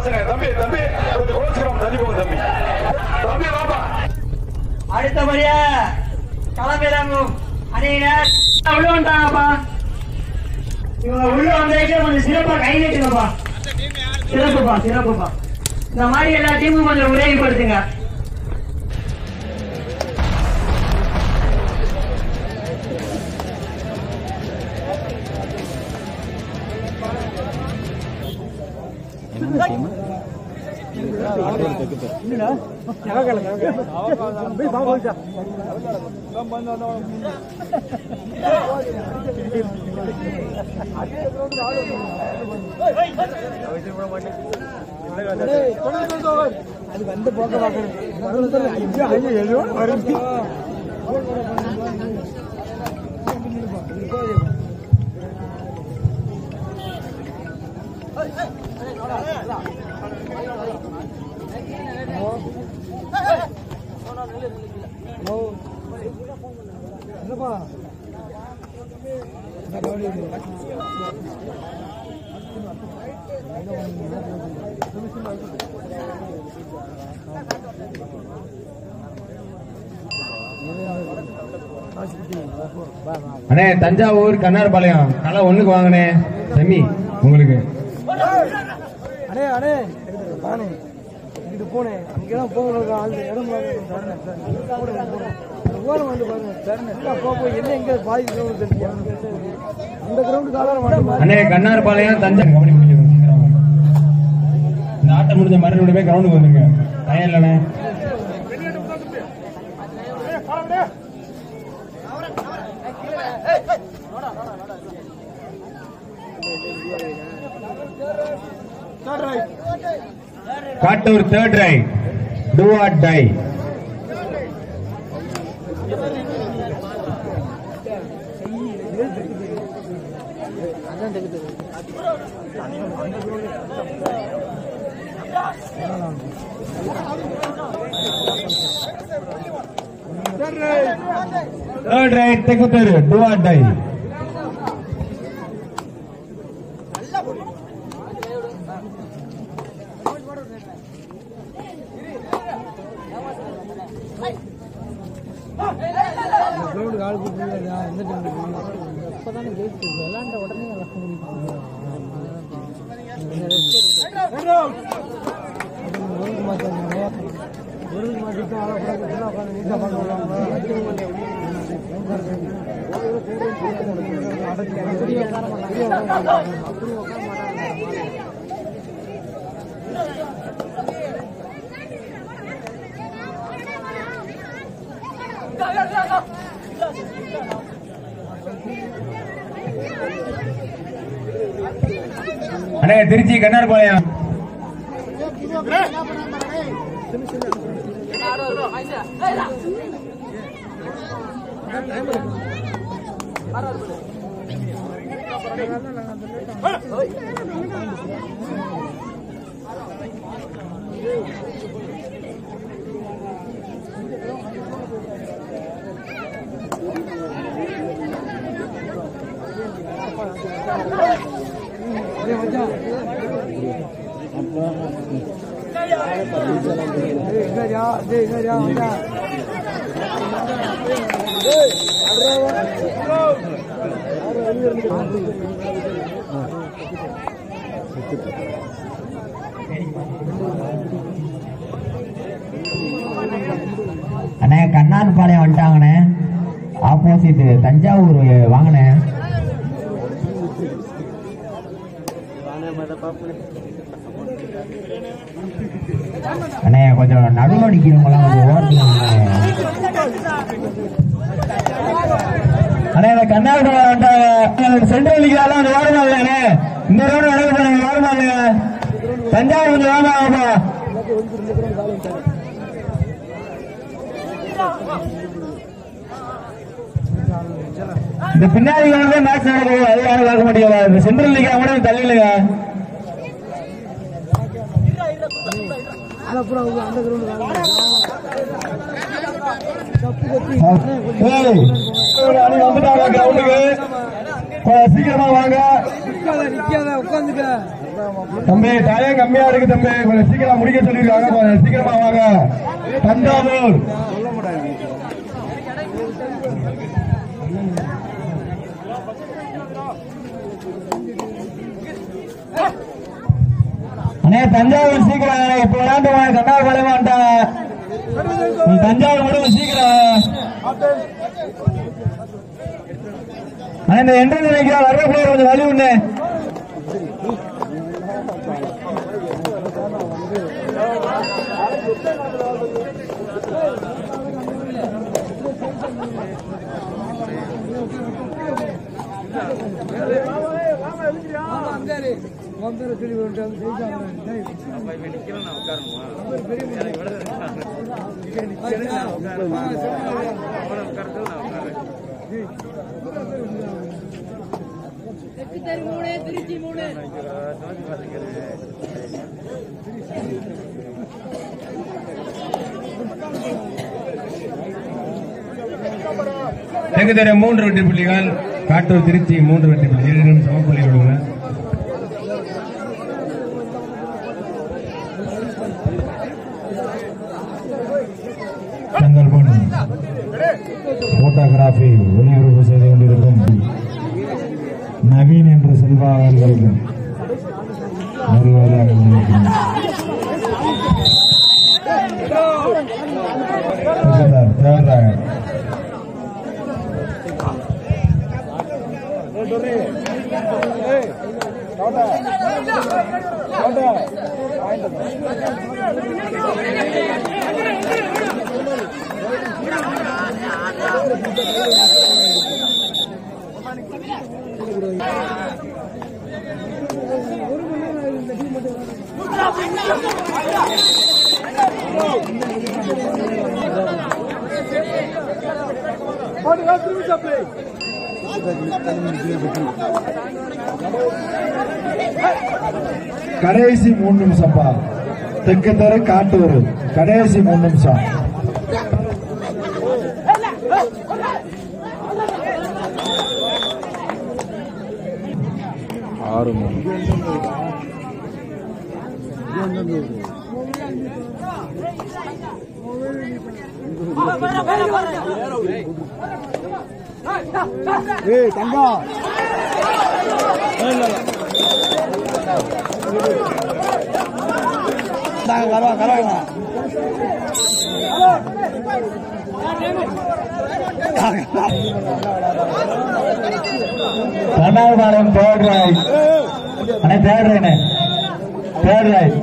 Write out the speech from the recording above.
பசங்க தம்பி தம்பி கொஞ்சம் கோச்சுக்கிறோம் தள்ளி போங்க தம்பி தம்பி வாப்பா அடுத்தபடியா களமிறங்கும் அணியினர் உள்ள வந்துட்டாங்கப்பா இவங்க உள்ள வந்ததுக்கே கொஞ்சம் சிறப்பா கை நீட்டுங்கப்பா சிறப்புப்பா சிறப்புப்பா இந்த மாதிரி எல்லா டீமும் கொஞ்சம் உதவிப்படுத்துங்க அண்ணே தஞ்சாவூர் கண்ணார்பாளையம் கலை ஒண்ணுக்கு வாங்கினே செமி உங்களுக்கு அடே அடே நானே இங்கிட்டு போனேன் அங்கெல்லாம் போகிறதுக்கு ஆள் இடம் தரணும் சார் போனேன் போனேன் ஓரம் வந்து பாருங்க தரணும் எல்லாம் போக போய் என்ன எங்கே பாதி கிரௌண்டு தெரிஞ்சு அந்த கிரவுண்டுக்கு ஆதாரம் மாட்டேன் அண்ணே கண்ணார்பாளையம் தஞ்சை கபடி முடிஞ்சு சீக்கிரம் வாங்க. இந்த ஆட்டம் முடிஞ்ச மறுபடியும் போய் கிரவுண்டுக்கு வந்துருங்க பையன் இல்லைண்ணே Kattur third right do or die third right Thekkutheru do or die கிரவுண்டுக்கு ஆள் கூப்பிட்டு எந்த டைம் இப்போ தானே ஜெயிச்சு விளாண்ட உடனே ஒழுங்கு மாற்றிட்டு ஆளை உட்காந்து உட்காந்து நீட்டாக அண்ணே திருச்சி கண்ணார்பாளையம் எங்கயா டேய் எங்கயா வந்தா அண்ணே கண்ணார்பாளையம் வந்துட்டாங்கண்ணே ஆப்போசிட் தஞ்சாவூர் வாங்கினே அண்ணே கொஞ்சம் நடுவில் அடிக்கிறவங்களாம் கொஞ்சம் ஓரத்தில் அண்ணே இந்த கண்ணார்பாளையம் வந்துட்டாங்க சென்ட்ரல் லீக்லாம் கொஞ்சம் ஓரமா இல்லைண்ணே இந்த ரோடு நடக்க போறாங்க ஓரமா இல்லைங்க தஞ்சாவூர் கொஞ்சம் வாங்க வாப்பா இந்த பின்னாடி வந்து மேட்ச் நடக்குது அது யாரும் பார்க்க மாட்டேங்கிறா இந்த சென்ட்ரல் லீக் கூட தள்ளிடுங்க அத அப்புறம் அவங்க அந்த கிரவுண்டுக்கு ஏய், ஒரு அணி வந்துட்டாங்க கிரவுண்டுக்கு கொஞ்சம் சீக்கிரமா வாங்க நிக்காத நிக்காத உட்காந்துக்க தம்பி டயம் கம்மியா இருக்கு தம்பி கொஞ்சம் சீக்கிரம் முடிக்க சொல்லிருக்காங்க கொஞ்சம் சீக்கிரமா வாங்க தஞ்சாவூர் அண்ணே தஞ்சாவூர் சீக்கிரம் அண்ணே. இப்ப விளையாண்டு கண்ணார் பாளையமா வந்துட்டாங்க நீ தஞ்சாவூர் மட்டும் சீக்கிரம் அண்ணே இந்த என்ட்ரன்ஸ் நினைக்கிறா வரக்கூடிய கொஞ்சம் வழி உண்டு அங்காரு உன் பேரை சொல்லி விட்டு வந்து ஜெயிச்சாங்க டேய். தெங்குதர மூன்று வெற்றி புள்ளிகள் காட்டூர் திருச்சி மூன்று வெற்றி புள்ளி இருவரும் சமப்புள்ளி உள்ளன தங்கள் முன் போட்டோகிராஃபி ஒளிபரப்பு செய்து கொண்டிருக்கும் நவீன் என்ற செல்வா அவர்களுக்கு வருவதாக நினைக்கிறேன். தேர்ந்தார், தேர்ந்தார். கடைசி மூணு நிமிஷம்ப்பா தெற்கு தெரு காட்டூர் கடைசி மூணு நிமிஷம் கண்ணாபாளையம் தேர்ட் ரைட் அண்ணே தேர்ட் ரைட் தேர்ட் ரைட்